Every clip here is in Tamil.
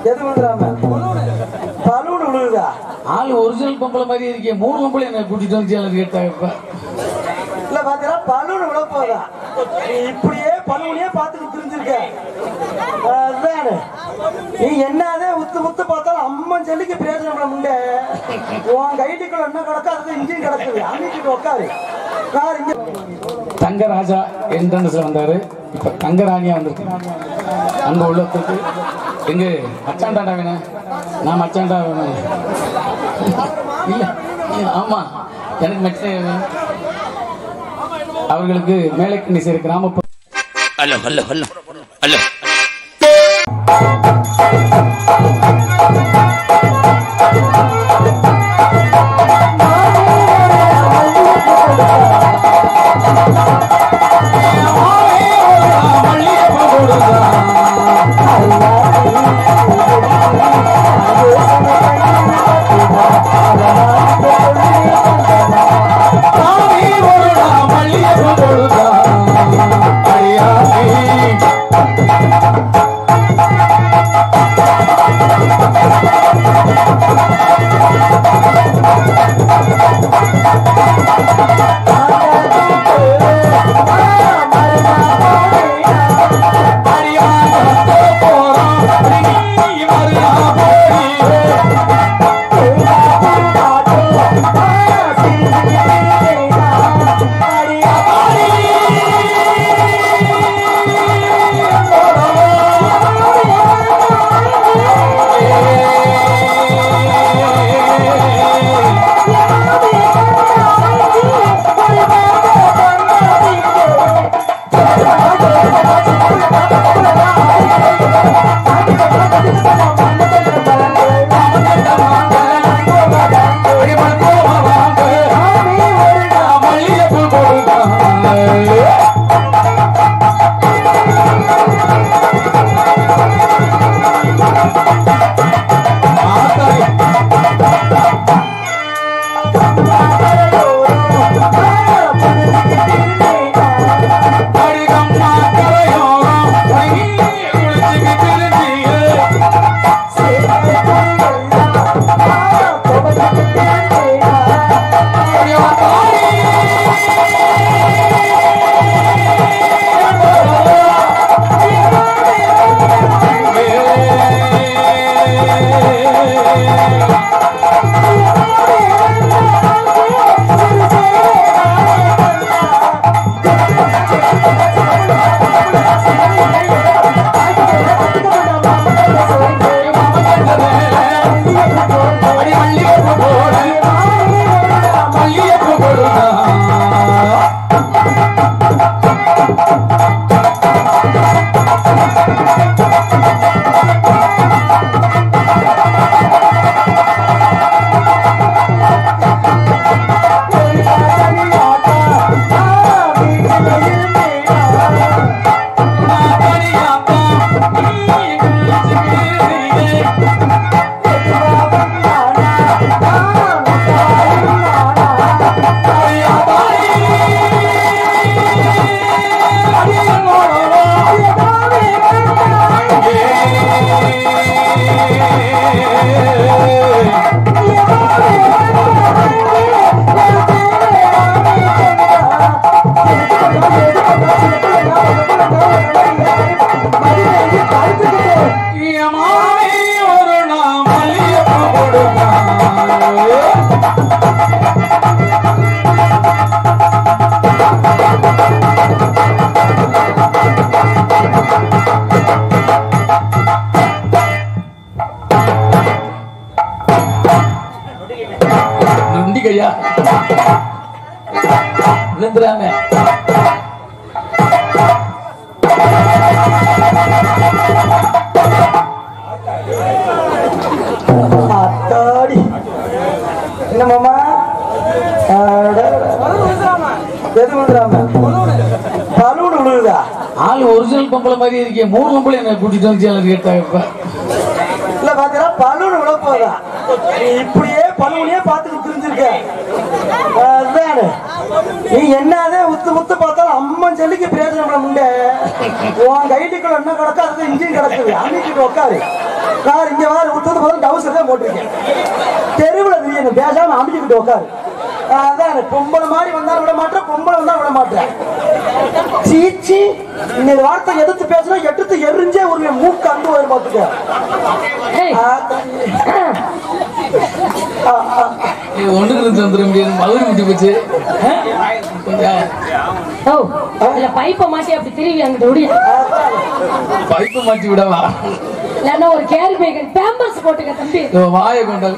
எது விழுந்துடாம பலூன் விழுகுதா ஆள் ஒரிஜினல் பொம்பளை மாதிரி இருக்கே மூணு பொம்பளை என்ன கூட்டிட்டு வந்து கேட்டாங்க இப்ப இல்ல பாத்தீங்கன்னா பலூன் விழ போதா நீ இப்படியே பலூனையே பார்த்துட்டு தெரிஞ்சிருக்க அதானே நீ என்னதே உத்து உத்து பார்த்தாலும் அம்மன் சொல்லிக்கு பிரயோஜனம் பண்ண முண்டே உன் கைட்டுக்குள்ள என்ன கிடக்கு அதுக்கு இங்கேயும் கிடக்குது அன்னைக்கு உட்காரு கார் இங்க தங்கராஜா என்ட்ரன்ஸ்ல வந்தாரு இப்ப தங்கராணியா வந்திருக்கு அங்க உள்ளத்துக்கு எங்க மச்சான்டாடா வேணும் நான் மச்சான்டா வேணும் இல்ல இல்ல, ஆமா எனக்கு மச்சான் வேணும் அவர்களுக்கு மேலக்கண்ணி சேர கிராமப்புற ஹலோ ஹலோ ஹலோ ஹலோ நொண்டிகையா விழுந்துடாம அத்தாடி என்ன மாமா அட, எது விழுந்துடாம பலூன் விழுகுதா ஆள் ஒரிஜினல் பொம்பளை மாதிரி இருக்கே மூணு பொம்பளை என்ன கூட்டிட்டு வந்து கேட்டாங்க இப்ப இல்ல பாத்தீங்கன்னா பலூன் விழ போதா நீ இப்படியே பலூனையே பார்த்துட்டு தெரிஞ்சிருக்க அதானே நீ என்னதே உத்து உத்து பார்த்தாலும் அம்மன் சொல்லிக்கு பிரயோஜனம் பண்ண முண்டே உன் கைட்டுக்குள்ள என்ன கிடக்கு அதுக்கு இங்கேயும் கிடக்குது அன்னைக்கு உட்காரு கார் இங்க போதும் டவுசர் தான் போட்டிருக்கேன் தெருவுல திடீர்னு பேசாம அமைக்கிட்டு உட்காரு அதான் பொம்பளை மாதிரி வந்தாலும் விட மாட்டேன் பொம்பளை வந்தா விட மாட்டேன் சீச்சி இன்னொரு வார்த்தை எடுத்து பேசுனா எடுத்து எரிஞ்சே ஒரு மூக்கு அந்து போய் பார்த்துக்க ஏய், ஆ, தம்பி. ஆ, ஆ. நீ ஒண்ணுக்கு இருந்து வந்துட முடியாது மதுரை முட்டி போச்சு கொஞ்சம் ஓ இல்ல பைப்பை மாட்டி அப்படி திரும்பி அங்கிட்டு ஓடி பைப்பு மாட்டி விடவா இல்லன்னா ஒரு கேரி பேக் பேம்பர்ஸ் போட்டுக்க தம்பி இதோ வாயை கொண்டாரு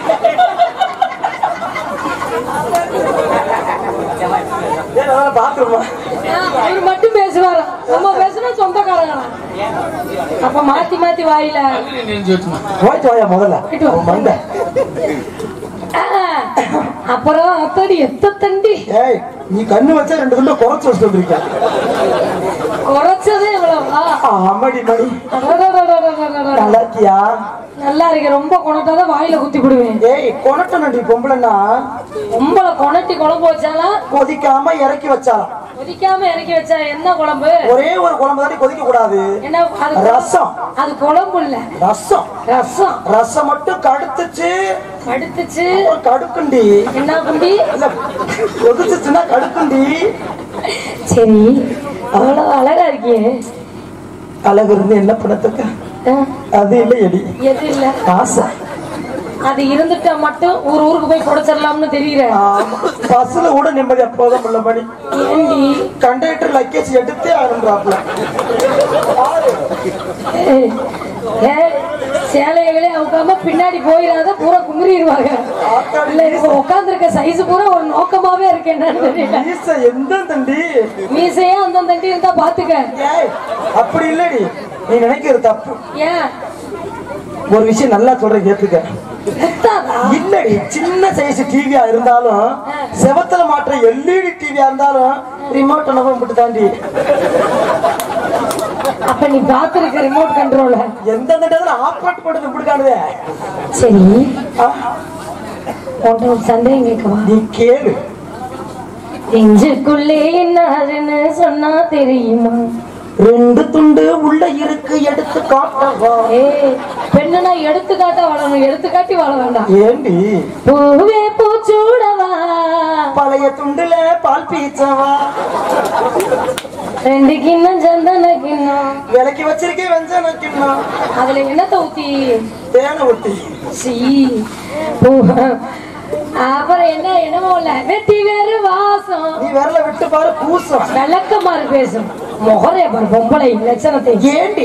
ஏன் நல்லா பாத்துருமா அவர் மட்டும் பேசுவாரா நம்ம பேசுனா சொந்தக்காரங்களா அப்ப மாத்தி மாத்தி வாயில நெஞ்சு வச்சுமா போயிட்டு வாயா முதல்ல உன் மண்டை ஆ, அப்புறம் அத்தடி எத்த தண்டி ஏய் நீ கண்ணு வச்சா ரெண்டு துண்டு குறைச்சு வச்சுட்டு வந்திருக்க குறைச்சதே இவ்வளவா ஆமாடி மணி அடடடடடடடட. நல்லா இருக்கியா நல்லா இருக்கு ரொம்ப கொணட்டாதான் வாயில குத்தி விடுவேன் ஏய் கொணட்ட நன்றி பொம்பளைன்னா உங்களை கொணட்டி குழம்பு வச்சாலாம் கொதிக்காம இறக்கி வச்சாலாம் கொதிக்காம இறக்கி வச்சா என்ன குழம்பு ஒரே ஒரு குழம்பு தாண்டி கொதிக்க கூடாது என்ன அது ரசம் அது குழம்பு இல்ல ரசம் ரசம் ரசம் மட்டும் கடுத்துச்சு கடுத்துச்சு அப்புறம் கடுக்குண்டி என்ன குண்டி இல்ல கொதிச்சுச்சுன்னா கடுக்குண்டி சரி அவ்வளவு அழகா இருக்கியே அழகு இருந்து என்ன படத்துக்கு ஆ, அது இல்லை எடி எது இல்ல ஆசை அது இருந்துட்டா மட்டும் ஊர் ஊருக்கு போய் குடைச்சிடலாம்னு தெரியுற ஆமா. பஸ்ல கூட நிம்மதி அப்போதான் உள்ள மணி ஏண்டி கண்டக்டர் லக்கேஜ் எடுத்தே ஆரம்பிறாப்ல ஏய், ஏய், சேலைகளே அவுக்காம பின்னாடி போயிடாத பூரா குமுறிடுவாங்க இல்ல இப்ப உட்கார்ந்துருக்க சைஸ் பூரா ஒரு நோக்கமாவே இருக்கு என்னன்னு தெரியல மீச எந்த தண்டி மீசையே அந்த தண்டி இருந்தா பாத்துக்க ஏய் அப்படி இல்லடி நீ நினைக்கிறது தப்பு ஏன் ஒரு விஷயம் நல்லா சொல்றேன் கேட்டுக்க முத்தாதா இல்லடி சின்ன சைஸ் டிவியா இருந்தாலும் செவத்துல மாற்ற எல்இடி டிவியா இருந்தாலும் ரிமோட் நம்ம மட்டும் தாண்டி அப்ப நீ பாத்துருக்க ரிமோட் கண்ட்ரோல எந்த இடத்துல ஆப்ரேட் பண்ணுறது இப்படி காணுதே சரி ஆ, உன்கிட்ட ஒரு சந்தேகம் கேட்கவா நீ கேளு நெஞ்சுக்குள்ளே என்னாருன்னு சொன்னா தெரியுமா ரெண்டு துண்டு உள்ள இருக்கு எடுத்து காட்டவா ஏய் பெண்ணுனா எடுத்துக்காட்டா வளரணும் எடுத்துக்காட்டி வாழ வேண்டாம் ஏண்டி பூவே பூச்சூடவா பழைய துண்டுல பால் பீச்சவா ரெண்டு கிண்ணம் சந்தன கிண்ணம் விலைக்கு வச்சிருக்கேன் வெஞ்சன கிண்ணம் அதுல என்னத்த ஊத்தி தேனை ஊத்தி சீ பூ- அப்புறம் என்ன என்னமோ இல்ல வெட்டி வேறு வாசம் நீ விரல விட்டு பாரு பூசம் விளக்கமாறு பேசும் முகரே பாரு பொம்பளை லட்சணத்தை ஏண்டி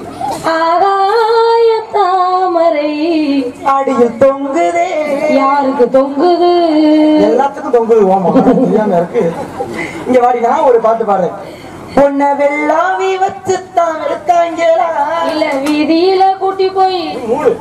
ஆகாய தாமரை அடியில் தொங்குதே யாருக்கு தொங்குது எல்லாத்துக்கும் தொங்குது ஓமா தெரியாம இருக்கு இங்க வாடி நான் ஒரு பாட்டு பாடுறேன் பொண்ண வெள்ளாவி வச்சு தான் எடுத்தாங்களா இல்ல வீதியில கூட்டி போய் மூடு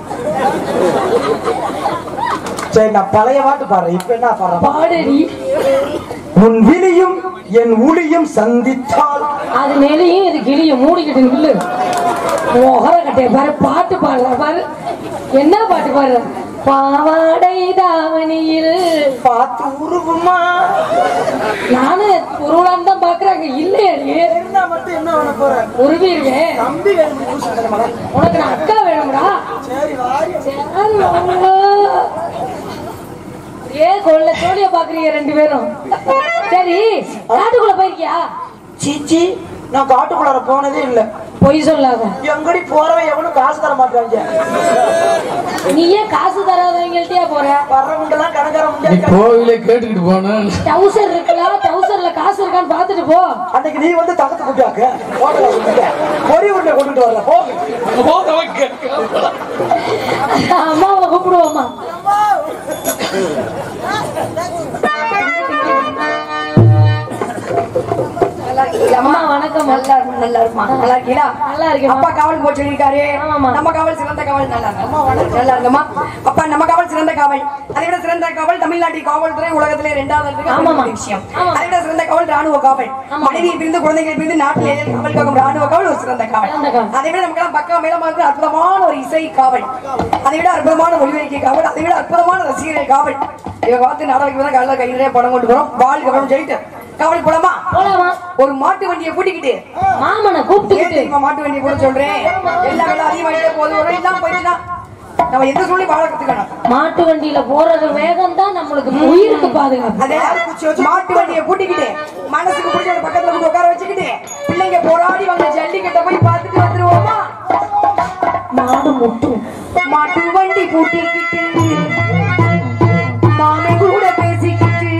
சரி நான் பழைய பாட்டு பாடுறேன் இப்ப என்ன பாடுறேன் பாடுடி உன் விழியும் என் உளியும் சந்தித்தால் அது நெலியும் இது கிளியும் மூடிக்கிட்டு நில்லு முகர கட்டைய பாரு பாட்டு பாடுற பாரு என்ன பாட்டு பாடுற பாவாடை தாவணியில் பார்த்து உருகுமா நானு உருவலான்னு தான் பாக்குறாங்க இல்லையடி இருந்தா மட்டும் என்ன பண்ண போற உருவிடுவேன் தம்பி வேணும் பூசு தரமாடா. உனக்கு நான் அக்கா வேணும்டா சரி வாரி சரி, வாங்க. ஏ கொள்ள சோழிய பாக்குறீங்க ரெண்டு பேரும் சரி காட்டுக்குள்ள போயிருக்கியா சீச்சி நான் காட்டுக்குள்ளார போனதே இல்ல பொய் சொல்லாத எங்கடி போறவன் எவனும் காசு தர மாட்டாங்க நீ ஏன் காசு தராதவங்கள்ட்டயா போற வர்றவங்கெல்லாம் கணக்கார நீ முடியாது கோவிலே கேட்டுக்கிட்டு போன டவுசர் இருக்கலாம் டவுசர்ல காசு இருக்கான்னு பாத்துட்டு போ அன்னைக்கு நீ வந்து தகத்து குட்டியாக்க ஹோட்டல குட்டிக்க பொறி உருண்டை கொண்டுட்டு வரல போ அம்மாவை கூப்பிடுவோம்மா அம்மா வணக்கம் நல்லா இருக்கும் நல்லா இருக்குமா நல்லா இருக்கீங்களா நல்லா இருக்கேன் அப்பா காவல் போட்டு சொல்லியிருக்காரு ஆமாம்மா. நம்ம காவல் சிறந்த காவல் நல்லா இருக்கு நல்லா இருக்குமா அப்பா நம்ம காவல் சிறந்த காவல் அதை விட சிறந்த காவல் தமிழ்நாட்டில் காவல்துறை உலகத்திலே இரண்டாவது இருக்கு அது ஆமாம்மா. ஒரு விஷயம் ஆமா. அதை விட சிறந்த காவல் ராணுவ காவல் ஆமா. மனைவி பிரிந்து குழந்தைகளை பிரிந்து நாட்டில் ஏழை காவல் காக்கும் ராணுவ காவல் ஒரு சிறந்த காவல் சிறந்த காவல். அதை விட நமக்கு பக்கா மேலமாக இருக்கிற அற்புதமான ஒரு இசை காவல் அதை விட அற்புதமான ஒளிவரிக்கை காவல் அதை விட அற்புதமான ரசிகர்கள் காவல் இவங்க பார்த்து நாடகம் தான் காலைல கை நிறைய படம் கொண்டு போறோம் வாழ் கவனம் சொல்லிட்டு காவல் போலாமா போலாமா ஒரு மாட்டு வண்டியை கூட்டிக்கிட்டு மாமனை ஏன் கூப்பிட்டுக்கிட்டு தெரியுமா மாட்டு வண்டி கூட சொல்றேன் எல்லா வேலை அதிகமாயிட்டே போகுது ஒரு இல்லாம போயிடுச்சுன்னா நம்ம எந்த சொல்லி வாழ கத்துக்கணும் மாட்டு வண்டியில போறது வேகம் தான் நம்மளுக்கு உயிருக்கு பாதுகாப்பு அதே மாட்டு வண்டியை கூட்டிக்கிட்டு மனசுக்கு பிடிச்ச பக்கத்துல கொண்டு உட்கார வச்சுக்கிட்டு பிள்ளைங்க போராடி வந்து ஜல்லிக்கட்டை போய் பார்த்துட்டு வந்துருவோமா மாடு முட்டும் மாட்டு வண்டி கூட்டிக்கிட்டு மாமை கூட பேசிக்கிட்டு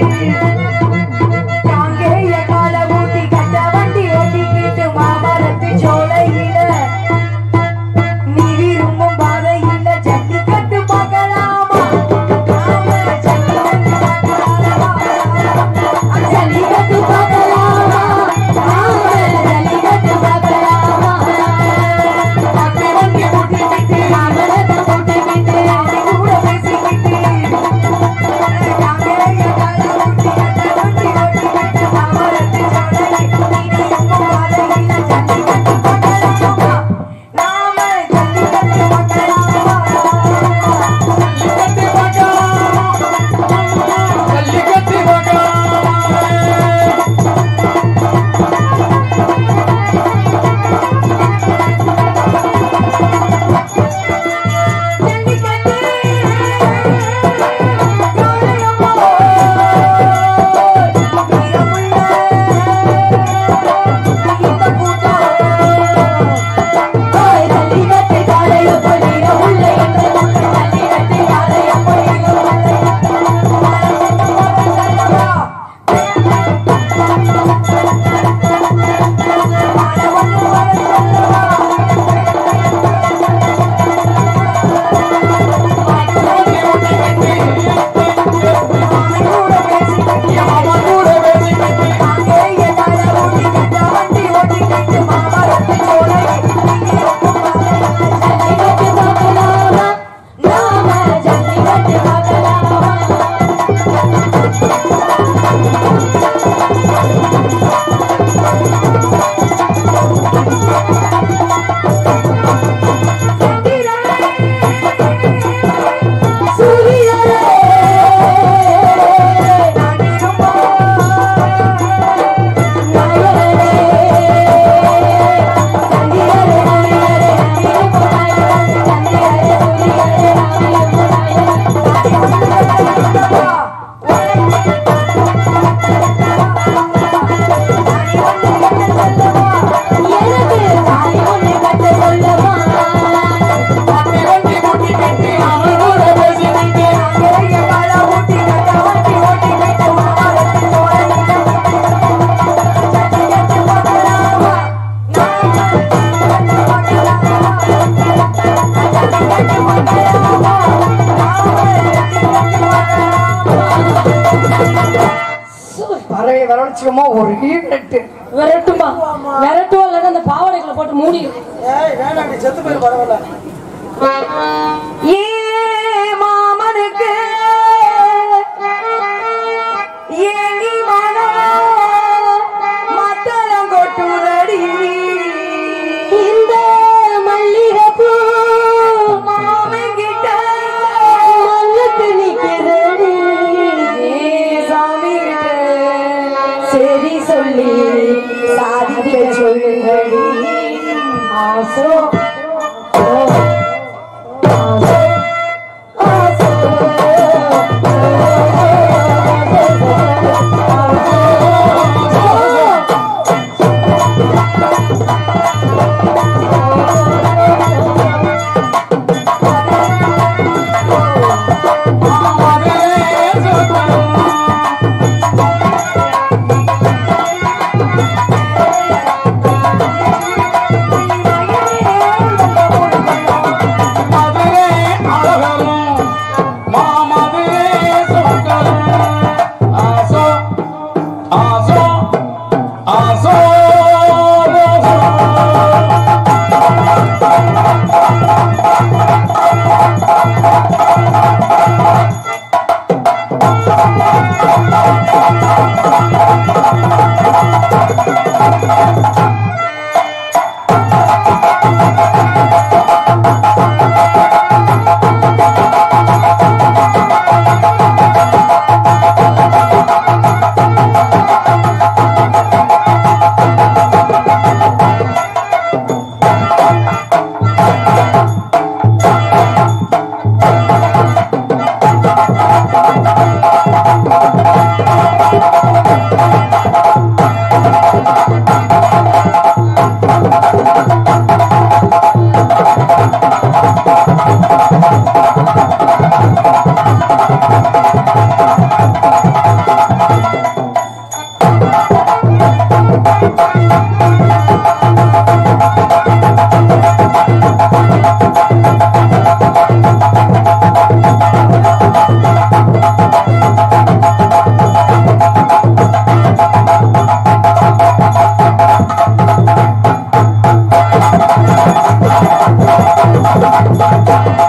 காங்கேய கால ஊட்டி கட்ட வண்டி ஓட்டிக்கிட்டு மாமரத்து சோலையில நீ விரும்பும் பாதையில ஜல்லிக்கட்டு பார்க்கலாமா ஆமா, ஜல்லிக்கட்டு பார்க்கலாமா? ஜல்லிக்கட்டு பார்க்கலாமா? ஆமா, ஜல்லிக்கட்டு பார்க்கலாமா? மாட்டு வண்டி கூட்டிக்கிட்டு மாமரத்தை கூட்டிக்கிட்டு மாமை கூட பேசிக்கிட்டு பறவை வரவழைச்சுக்கோமா ஒரு ஈவெட்டு விரட்டுமா விரட்டும் இல்லைன்னா அந்த பாவாடைகளை போட்டு மூடி ஏய் வேணாம் நீ செத்து போயிரு பரவாயில்ல ஏ மாமனுக்கு ஏனி மன மத்தளம் கொட்டுதடி இந்த மல்லிகைப்பூ மாமன் கிட்ட மல்லுக்கு நிக்கிறடி ஏ சாமி கிட்ட சரி சொல்லி சாதிக்க சொல்லுங்கடி ஆசோ ஓ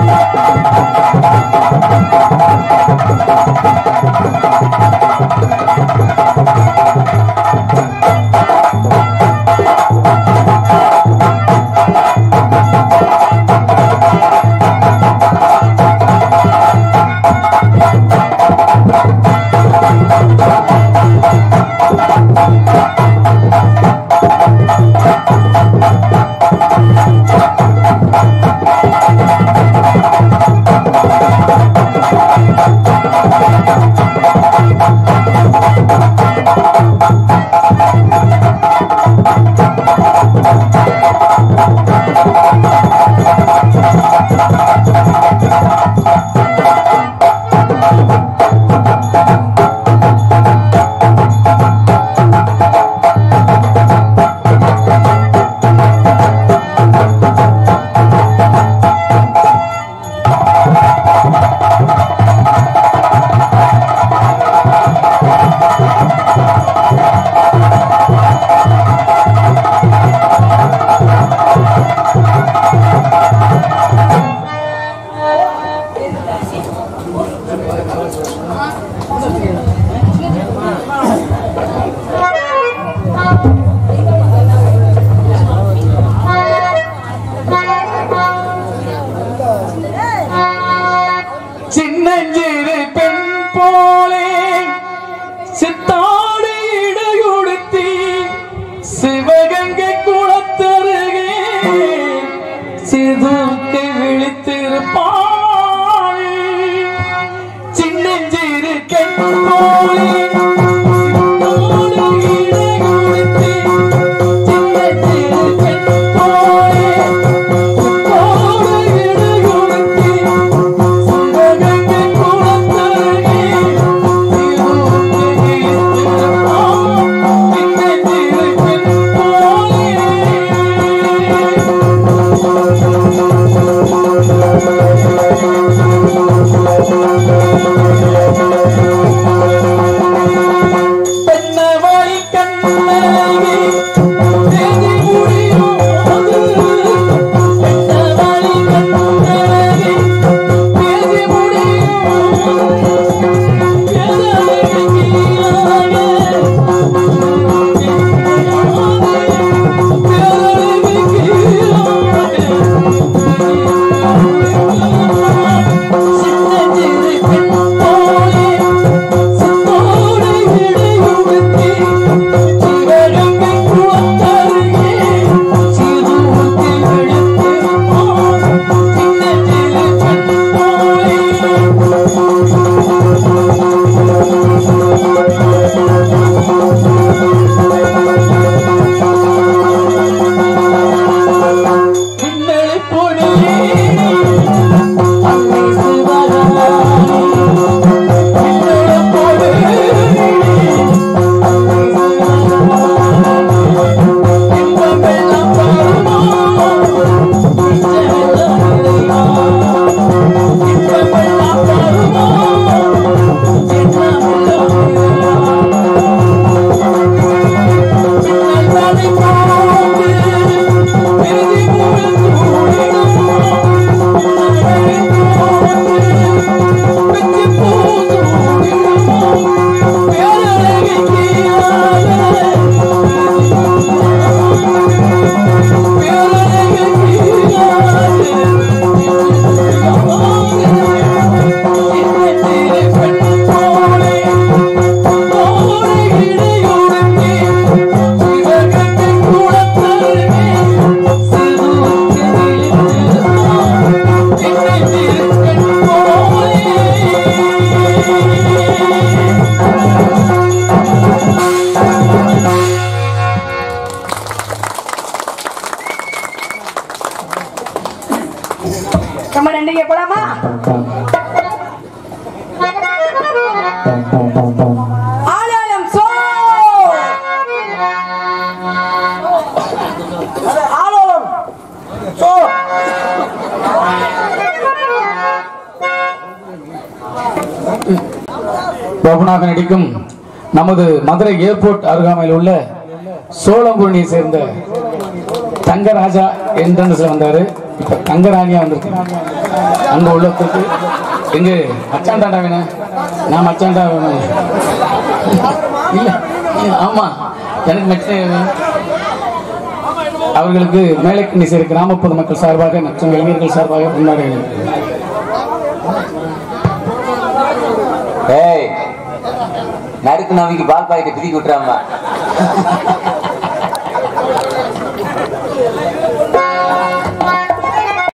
சின்னஞ்சிறு பெண் போலே சித்தாடு இடையுடுத்தி சிவகங்கை குளத்தருகே சிதுக்கை விழித்திருப்பாள் சின்னஞ்சிறு பெண் போலே சித்தாடு இடையுடுத்தி சின்னஞ்சிறு பெண் போலே சித்தாடு இடையுடுத்தி சிவகங்கை குளத்தருகே சிதுக்கை விழித்திருப்பாள் சின்னஞ்சிறு பெண் போலே பெண்ணவளி கண்ணழகி தேதி முடியாது பெண்ணவளி கண்ணழகி தேதி முடியாது பேரழகி கீழாக பேரழகி கீழாக சின்னஞ்சிறு பெண் போலே சித்தோடு இடையுடுத்தி சிவகங்கை குளத்தருகே சிறுமுத்தில் விழித்திருப்பாள் சின்னஞ்சிறு பெண் போலே பின்னலை பொடியே அன்னை சிவகாமி பின்னலை பொடியே அன்னை சிவகாமி இன்பமெல்லாம் வருமா இச்சமெல்லாம் நிறையா இன்பமெல்லாம் வருமா இச்சமெல்லாம் நிறையா பின்னல் போட்டு பிரிதி நம்ம நன்றிங்க போலாமா ஆலாலம் சோ அது ஆலோலம் சோ பிரபுநாதன் நடிக்கும் நமது மதுரை ஏர்போர்ட் அருகாமையில் உள்ள சோழம்பூரணியை சேர்ந்த தங்கராஜா என்ட்ரன்ஸ்ல வந்தாரு இப்ப தங்கராணியா வந்திருக்கு அங்க உள்ளத்துக்கு எங்க மச்சான் தாண்டா வேணும் நான் மச்சான்டா வேணும் இல்ல இல்ல, ஆமா எனக்கு மச்சான் வேணும் அவர்களுக்கு மேலக்கிணி சேர கிராம பொதுமக்கள் சார்பாக மற்றும் இளைஞர்கள் சார்பாக கொண்டாடுகிறேன் ஏய் நடுக்கு நம்பிக்கை பால் பாக்கெட்டை பிரிக்க விட்டுறாமா